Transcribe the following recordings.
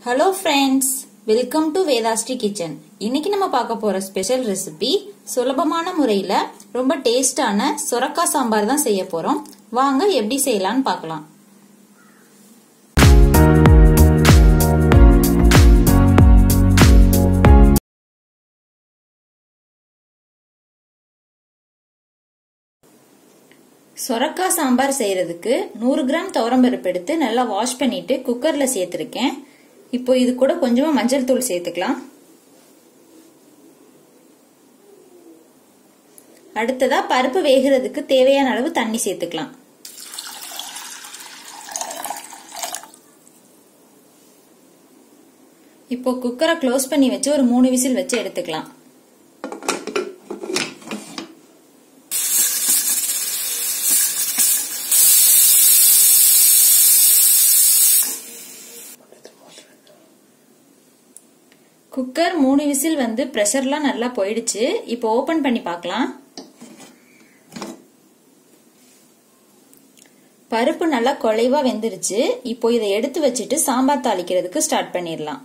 hello friends welcome to Vedasri kitchen இன்னைக்கு நம்ம பார்க்க போற ஸ்பெஷல் ரெசிபி சுலபமான முறையில ரொம்ப டேஸ்டான சொரக்காய் சாம்பார் தான் செய்ய போறோம் வாங்க எப்படி செய்யலாம்னு பார்க்கலாம் சொரக்காய் சாம்பார் செய்யறதுக்கு நூறு கிராம் துவரம்பருப்பு எடுத்து நல்லா வாஷ் பண்ணிட்டு குக்கர்ல சேர்த்திருக்கேன் இப்போ இது கூட கொஞ்சமா மஞ்சள் தூள் சேர்த்துக்கலாம் அடுத்ததா பருப்பு வேகிறதுக்கு தேவையான அளவு தண்ணி சேர்த்துக்கலாம் இப்போ குக்கரை க்ளோஸ் பண்ணி வச்சு ஒரு மூணு விசில் வச்சு எடுத்துக்கலாம் குக்கர் மூணு விசில் வந்து ப்ரெஷர்லாம் நல்லா போயிடுச்சு இப்போ ஓபன் பண்ணி பார்க்கலாம் பருப்பு நல்லா குலைவா வெந்துருச்சு இப்போ இதை எடுத்து வச்சுட்டு சாம்பார் தாளிக்கிறதுக்கு ஸ்டார்ட் பண்ணிடலாம்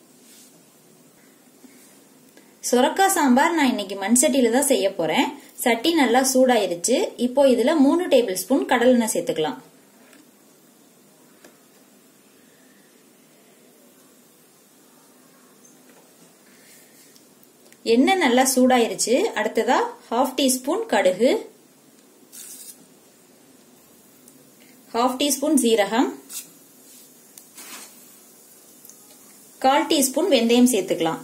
சுரக்காய் சாம்பார் நான் இன்னைக்கு மண் சட்டியில தான் செய்ய போறேன் சட்டி நல்லா சூடாயிருச்சு இப்போ இதுல மூணு டேபிள் ஸ்பூன் கடலெண்ணெய் சேர்த்துக்கலாம் எண்ணெய் நல்லா சூடாயிருச்சு அடுத்ததா ஹாஃப் டீஸ்பூன் கடுகு ஹாஃப் டீஸ்பூன் சீரகம் கால் டீஸ்பூன் வெந்தயம் சேர்த்துக்கலாம்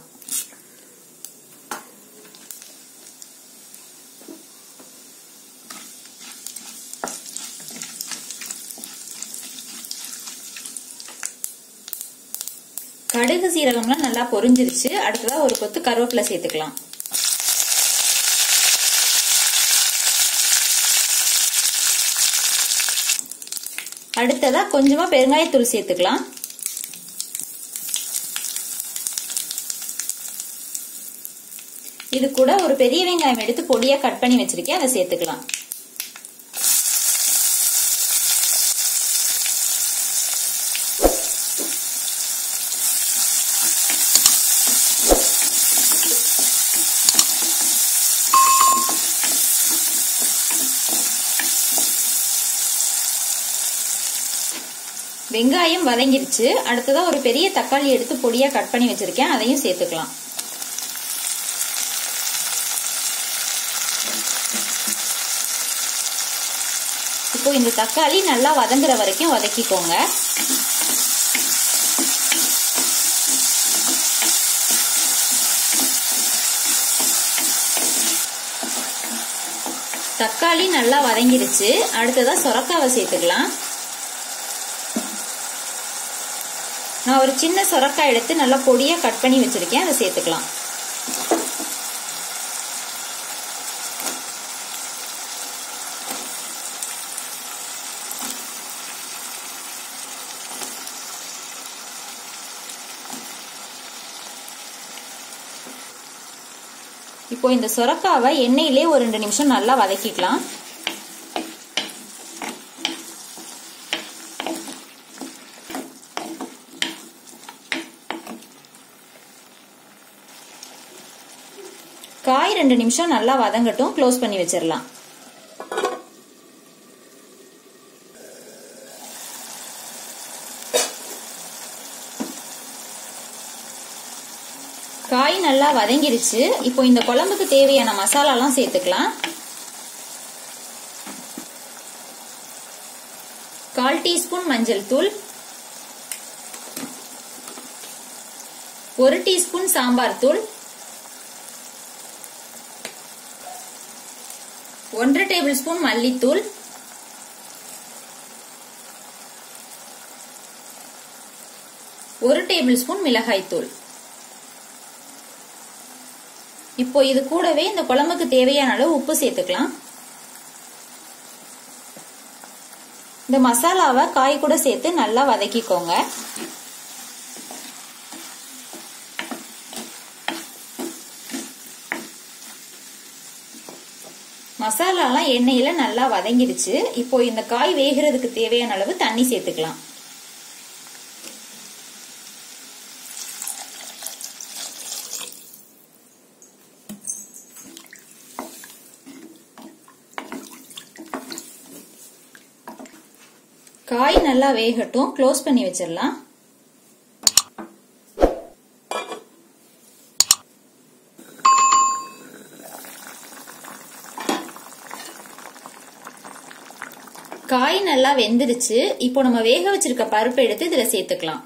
கடுகு சீரகம்லாம் நல்லா பொரிஞ்சிருச்சு அடுத்ததா ஒரு கொத்து கருவேப்பிலை சேர்த்துக்கலாம் அடுத்ததா கொஞ்சமா பெருங்காயத்தூள் சேர்த்துக்கலாம் இது கூட ஒரு பெரிய வெங்காயம் எடுத்து பொடியா கட் பண்ணி வச்சிருக்கேன் அதை சேர்த்துக்கலாம் வெங்காயம் வதங்கிருச்சு அடுத்ததா ஒரு பெரிய தக்காளி எடுத்து பொடியா கட் பண்ணி வச்சிருக்கேன் அதையும் சேர்த்துக்கலாம் இப்போ இந்த தக்காளி நல்லா வதங்குற வரைக்கும் வதக்கிக்கோங்க தக்காளி நல்லா வதங்கிருச்சு அடுத்ததா சொரக்காவை சேர்த்துக்கலாம் நான் ஒரு சின்ன சொரக்காய் எடுத்து நல்லா பொடியா கட் பண்ணி வச்சிருக்கேன் அதை சேர்த்துக்கலாம் இப்போ இந்த சொரக்காவை எண்ணெயிலே ஒரு ரெண்டு நிமிஷம் நல்லா வதக்கிக்கலாம் காய் ரெண்டு நிமிஷம் நல்லா வதங்கட்டும் க்ளோஸ் பண்ணி வச்சிடலாம் காய் நல்லா வதங்கிருச்சு இப்போ இந்த குழம்புக்கு தேவையான மசாலாலாம் சேர்த்துக்கலாம் கால் டீஸ்பூன் மஞ்சள் தூள் ஒரு டீஸ்பூன் சாம்பார் தூள் ஒன்றரை டேபிள் ஸ்பூன் மல்லித்தூள் ஒரு டேபிள் ஸ்பூன் மிளகாய் தூள் இப்போ இது கூடவே இந்த குழம்புக்கு தேவையான அளவு உப்பு சேர்த்துக்கலாம் இந்த மசாலாவை காய் கூட சேர்த்து நல்லா வதக்கிக்கோங்க மசாலாலாம் எண்ணெயில நல்லா வதங்கிடுச்சு இப்போ இந்த காய் வேகிறதுக்கு தேவையான அளவு தண்ணி சேர்த்துக்கலாம் காய் நல்லா வேகட்டும் க்ளோஸ் பண்ணி வச்சிடலாம் காய் நல்லா வெந்துருச்சு இப்போ நம்ம வேக வச்சிருக்க பருப்பு எடுத்து இதுல சேர்த்துக்கலாம்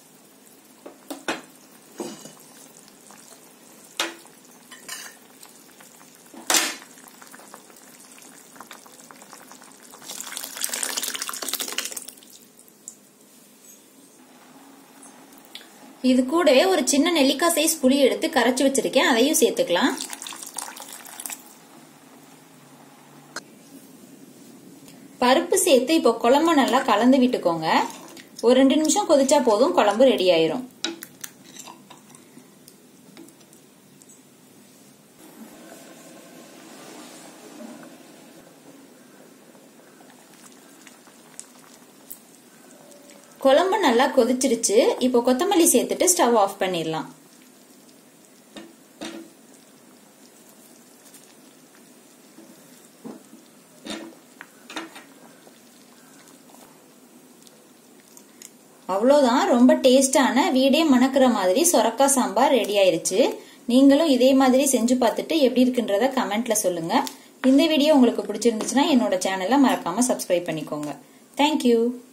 இது கூடவே ஒரு சின்ன நெல்லிக்காய் சைஸ் புளி எடுத்து கரைச்சி வச்சிருக்கேன் அதையும் சேர்த்துக்கலாம் பருப்பு சேர்த்து இப்போ குழம்பு நல்லா கலந்து விட்டுக்கோங்க ஒரு ரெண்டு நிமிஷம் கொதிச்சா போதும் குழம்பு ரெடி ஆயிரும் குழம்பு நல்லா கொதிச்சிருச்சு இப்போ கொத்தமல்லி சேர்த்துட்டு ஸ்டவ் ஆஃப் பண்ணிடலாம் அவ்வளோதான் ரொம்ப டேஸ்டான வீடே மணக்கிற மாதிரி சொரக்கா சாம்பார் ரெடி ஆயிருச்சு நீங்களும் இதே மாதிரி செஞ்சு பார்த்துட்டு எப்படி இருக்குன்றத கமெண்ட்ல சொல்லுங்க இந்த வீடியோ உங்களுக்கு பிடிச்சிருந்துச்சுன்னா என்னோட சேனலை மறக்காம சப்ஸ்கிரைப் பண்ணிக்கோங்க தேங்க்யூ